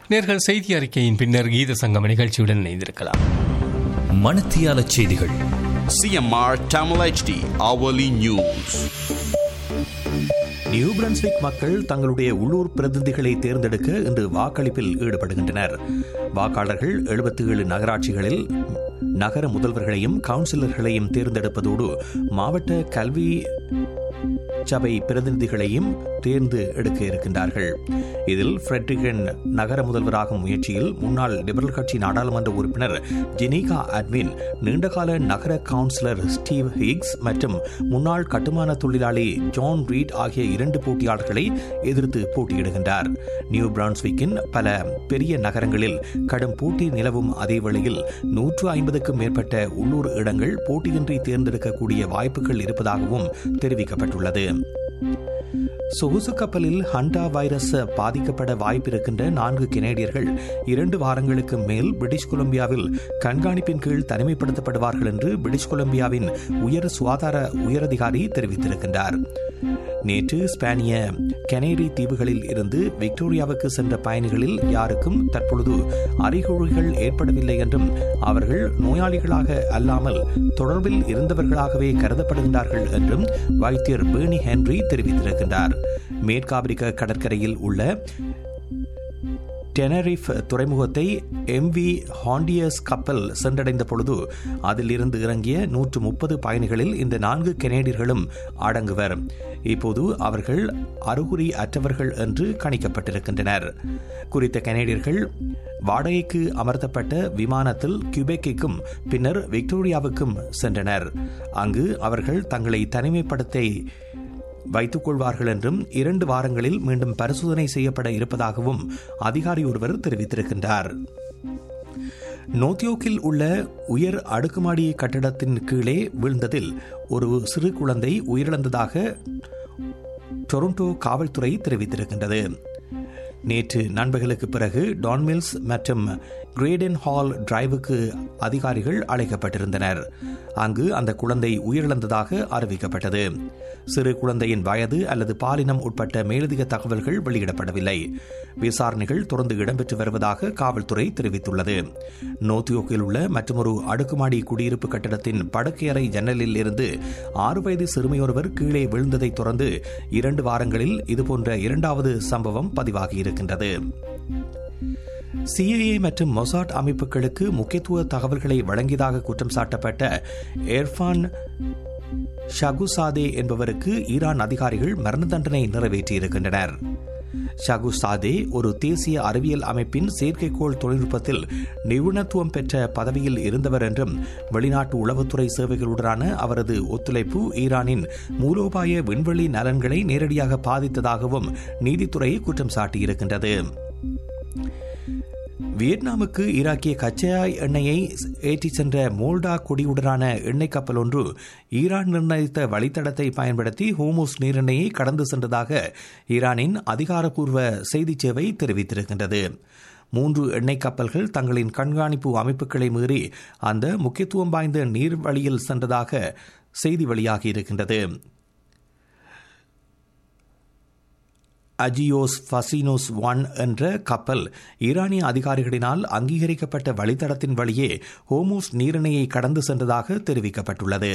நேர்கள் செய்தி அறிக்கையின் பின்னர் கீத சங்கம் நிகழ்ச்சியுடன் இணைந்திருக்கலாம் மணத்தியால செய்திகள் CMR Tamil HD hourly news. New Brunswick மக்கள் தங்களுடைய உள்ளூர் பிரதிநிதிகளை தேர்ந்தெடுக்க இன்று வாக்களிப்பில் ஈடுபடுகின்றனர் வாக்காளர்கள் எழுபத்தி ஏழு நகராட்சிகளில் நகர முதல்வர்களையும் கவுன்சிலர்களையும் தேர்ந்தெடுப்பதோடு மாவட்ட கல்வி சபை பிரதிநிதிகளையும் தேர்ந்து எடுக்க இருக்கின்றார்கள் இதில் ஃப்ரெட்ரிகன் நகர முதல்வராகும் முயற்சியில் முன்னாள் லிபரல் கட்சி நாடாளுமன்ற உறுப்பினர் ஜெனிகா அட்வின் நீண்டகால நகர கவுன்சிலர் ஸ்டீவ் ஹிக்ஸ் மற்றும் முன்னாள் கட்டுமான தொழிலாளி ஜான் ரீட் ஆகிய இரண்டு போட்டியாளர்களை எதிர்த்து போட்டியிடுகின்றார் நியூ பிரான்ஸ்விக்கின் பல பெரிய நகரங்களில் கடும் போட்டி நிலவும் அதே வேளையில் நூற்று ஐம்பதுக்கும் மேற்பட்ட உள்ளூர் இடங்கள் போட்டியின்றி தேர்ந்தெடுக்கக்கூடிய வாய்ப்புகள் இருப்பதாகவும் தெரிவிக்கப்பட்டுள்ளது சொகுசு கப்பலில் ஹண்டா வைரஸ் பாதிக்கப்பட வாய்ப்பிருக்கின்ற நான்கு கெனேடியர்கள் இரண்டு வாரங்களுக்கு மேல் பிரிட்டிஷ் கொலம்பியாவில் கண்காணிப்பின் கீழ் தனிமைப்படுத்தப்படுவார்கள் என்று பிரிட்டிஷ் கொலம்பியாவின் உயர் சுகாதார உயரதிகாரி தெரிவித்திருக்கின்றார் நேற்று ஸ்பானிய கெனேரி தீவுகளில் இருந்து விக்டோரியாவுக்கு சென்ற பயணிகளில் யாருக்கும் தற்பொழுது அறிகுறிகள் ஏற்படவில்லை என்றும் அவர்கள் நோயாளிகளாக அல்லாமல் தொடர்பில் இருந்தவர்களாகவே கருதப்படுகின்றார்கள் என்றும் வைத்தியர் பேர்னி ஹென்றி தெரிவித்திருக்கின்றார் மேற்காப்பிரிக்க கடற்கரையில் உள்ள டெனரிஃப் துறைமுகத்தை எம்வி ஹாண்டியஸ் கப்பல் சென்றடைந்த பொழுது அதில் இருந்து இறங்கிய நூற்று முப்பது பயணிகளில் இந்த நான்கு கெனேடியர்களும் அடங்குவர் இப்போது அவர்கள் அறிகுறி அற்றவர்கள் என்று கணிக்கப்பட்டிருக்கின்றனர் குறித்த கெனேடியர்கள் வாடகைக்கு அமர்த்தப்பட்ட விமானத்தில் கியூபெக்கிற்கும் பின்னர் விக்டோரியாவுக்கும் சென்றனர் அங்கு அவர்கள் தங்களை தனிமைப்படுத்த வைத்துக் கொள்வார்கள் என்றும் இரண்டு வாரங்களில் மீண்டும் பரிசோதனை செய்யப்பட இருப்பதாகவும் அதிகாரி ஒருவர் தெரிவித்திருக்கின்றார் நோத்தியோக்கில் உள்ள உயர் அடுக்குமாடி கட்டிடத்தின் கீழே வீழ்ந்ததில் ஒரு சிறு குழந்தை உயிரிழந்ததாக டொரண்டோ காவல்துறை தெரிவித்திருக்கின்றது நேற்று நண்பகலுக்கு பிறகு டான்மில்ஸ் மற்றும் கிரேடன் ஹால் டிரைவுக்கு அதிகாரிகள் அழைக்கப்பட்டிருந்தனர் அங்கு அந்த குழந்தை உயிரிழந்ததாக அறிவிக்கப்பட்டது சிறு குழந்தையின் வயது அல்லது பாலினம் உட்பட்ட மேலதிக தகவல்கள் வெளியிடப்படவில்லை விசாரணைகள் தொடர்ந்து இடம்பெற்று வருவதாக காவல்துறை தெரிவித்துள்ளது நோத்தியோக்கில் உள்ள மற்றொரு அடுக்குமாடி குடியிருப்பு கட்டிடத்தின் படுக்கையறை ஜன்னலில் இருந்து ஆறு வயது சிறுமியொருவர் கீழே விழுந்ததை தொடர்ந்து இரண்டு வாரங்களில் இதுபோன்ற இரண்டாவது சம்பவம் பதிவாகியிருக்கின்றது சிஐஏ மற்றும் மொசாட் அமைப்புகளுக்கு முக்கியத்துவ தகவல்களை வழங்கியதாக குற்றம் சாட்டப்பட்ட ஏர்ஃபான் ஷகுசாதே என்பவருக்கு ஈரான் அதிகாரிகள் மரண தண்டனை நிறைவேற்றியிருக்கின்றனர் ஷகுசாதே ஒரு தேசிய அறிவியல் அமைப்பின் செயற்கைக்கோள் தொழில்நுட்பத்தில் நிபுணத்துவம் பெற்ற பதவியில் இருந்தவர் என்றும் வெளிநாட்டு உளவுத்துறை சேவைகளுடனான அவரது ஒத்துழைப்பு ஈரானின் மூலோபாய விண்வெளி நலன்களை நேரடியாக பாதித்ததாகவும் நீதித்துறை குற்றம் சாட்டியிருக்கின்றது வியட்நாமுக்கு ஈராக்கிய கச்சா எண்ணெயை ஏற்றிச் சென்ற மோல்டா கொடியுடனான எண்ணெய் கப்பல் ஒன்று ஈரான் நிர்ணயித்த வழித்தடத்தை பயன்படுத்தி ஹோமோஸ் நீரிணையை கடந்து சென்றதாக ஈரானின் அதிகாரப்பூர்வ செய்திச் சேவை தெரிவித்திருக்கின்றது மூன்று எண்ணெய் கப்பல்கள் தங்களின் கண்காணிப்பு அமைப்புகளை மீறி அந்த முக்கியத்துவம் வாய்ந்த நீர் வழியில் சென்றதாக செய்தி வெளியாகியிருக்கின்றது அஜியோஸ் ஃபசினோஸ் ஒன் என்ற கப்பல் ஈரானிய அதிகாரிகளினால் அங்கீகரிக்கப்பட்ட வழித்தடத்தின் வழியே ஹோமூஸ் நீரிணையை கடந்து சென்றதாக தெரிவிக்கப்பட்டுள்ளது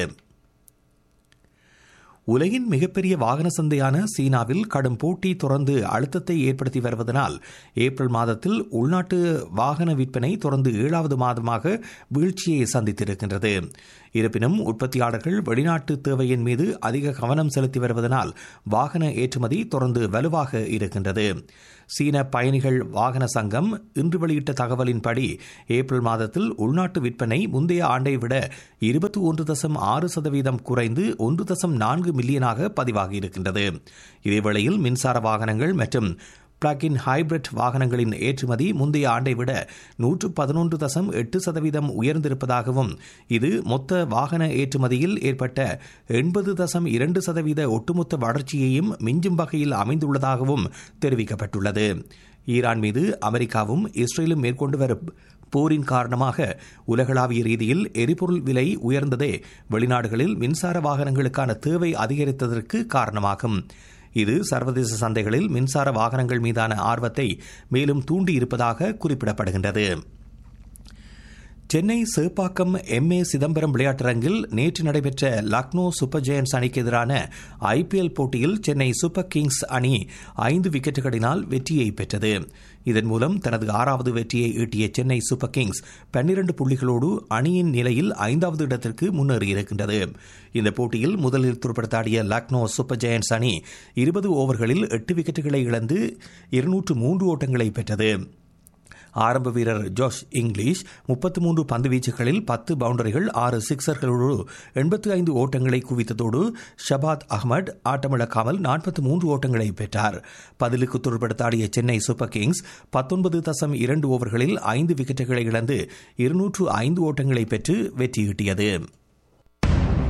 உலகின் மிகப்பெரிய வாகன சந்தையான சீனாவில் கடும் போட்டி தொடர்ந்து அழுத்தத்தை ஏற்படுத்தி வருவதனால் ஏப்ரல் மாதத்தில் உள்நாட்டு வாகன விற்பனை தொடர்ந்து ஏழாவது மாதமாக வீழ்ச்சியை சந்தித்திருக்கின்றது இருப்பினும் உற்பத்தியாளர்கள் வெளிநாட்டு தேவையின் மீது அதிக கவனம் செலுத்தி வருவதனால் வாகன ஏற்றுமதி தொடர்ந்து வலுவாக இருக்கின்றது சீன பயணிகள் வாகன சங்கம் இன்று வெளியிட்ட தகவலின்படி ஏப்ரல் மாதத்தில் உள்நாட்டு விற்பனை முந்தைய ஆண்டை விட இருபத்தி ஒன்று தசம் ஆறு சதவீதம் குறைந்து ஒன்று தசம் நான்கு மில்லியனாக பதிவாகியிருக்கின்றது இதேவேளையில் மின்சார வாகனங்கள் மற்றும் பிளக்-இன் ஹைபிரிட் வாகனங்களின் ஏற்றுமதி முந்தைய ஆண்டை விட நூற்று பதினொன்று தசம் எட்டு சதவீதம் உயர்ந்திருப்பதாகவும் இது மொத்த வாகன ஏற்றுமதியில் ஏற்பட்ட எண்பது தசம் இரண்டு சதவீத ஒட்டுமொத்த வளர்ச்சியையும் மிஞ்சும் வகையில் அமைந்துள்ளதாகவும் தெரிவிக்கப்பட்டுள்ளது ஈரான் மீது அமெரிக்காவும் இஸ்ரேலும் மேற்கொண்டு வரும் போரின் காரணமாக உலகளாவிய ரீதியில் எரிபொருள் விலை உயர்ந்ததே வெளிநாடுகளில் மின்சார வாகனங்களுக்கான தேவை அதிகரித்ததற்கு காரணமாகும் இது சர்வதேச சந்தைகளில் மின்சார வாகனங்கள் மீதான ஆர்வத்தை மேலும் தூண்டியிருப்பதாக குறிப்பிடப்படுகின்றது சென்னை சேப்பாக்கம் எம் ஏ சிதம்பரம் விளையாட்டரங்கில் நேற்று நடைபெற்ற லக்னோ சூப்பர் ஜெயன்ஸ் அணிக்கு எதிரான ஐபிஎல் போட்டியில் சென்னை சூப்பர் கிங்ஸ் அணி ஐந்து விக்கெட்டுகளினால் வெற்றியை பெற்றது இதன் மூலம் தனது ஆறாவது வெற்றியை ஈட்டிய சென்னை சூப்பர் கிங்ஸ் பன்னிரண்டு புள்ளிகளோடு அணியின் நிலையில் ஐந்தாவது இடத்திற்கு முன்னேறியிருக்கின்றது இந்த போட்டியில் முதலில் துடுப்படுத்தாடிய லக்னோ சூப்பர் ஜெயன்ஸ் அணி இருபது ஓவர்களில் எட்டு விக்கெட்டுகளை இழந்து இருநூற்று மூன்று ஓட்டங்களை பெற்றது ஆரம்ப வீரர் ஜோஷ் இங்கிலீஷ் முப்பத்தி மூன்று பந்து வீச்சுகளில் பத்து பவுண்டரிகள் ஆறு சிக்சர்களோடு எண்பத்தி ஐந்து ஓட்டங்களை குவித்ததோடு ஷபாத் அகமது ஆட்டமிழக்காமல் நாற்பத்தி மூன்று ஓட்டங்களை பெற்றார் பதிலுக்கு துடுப்படுத்தாடிய சென்னை சூப்பர் கிங்ஸ் பத்தொன்பது தசம் இரண்டு ஓவர்களில் ஐந்து விக்கெட்டுகளை இழந்து இருநூற்று ஐந்து ஓட்டங்களை பெற்று வெற்றியீட்டியது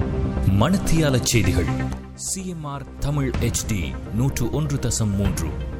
மணத்தியால செய்திகள் சிஎம்ஆர் தமிழ் HD நூற்று ஒன்று தசம் மூன்று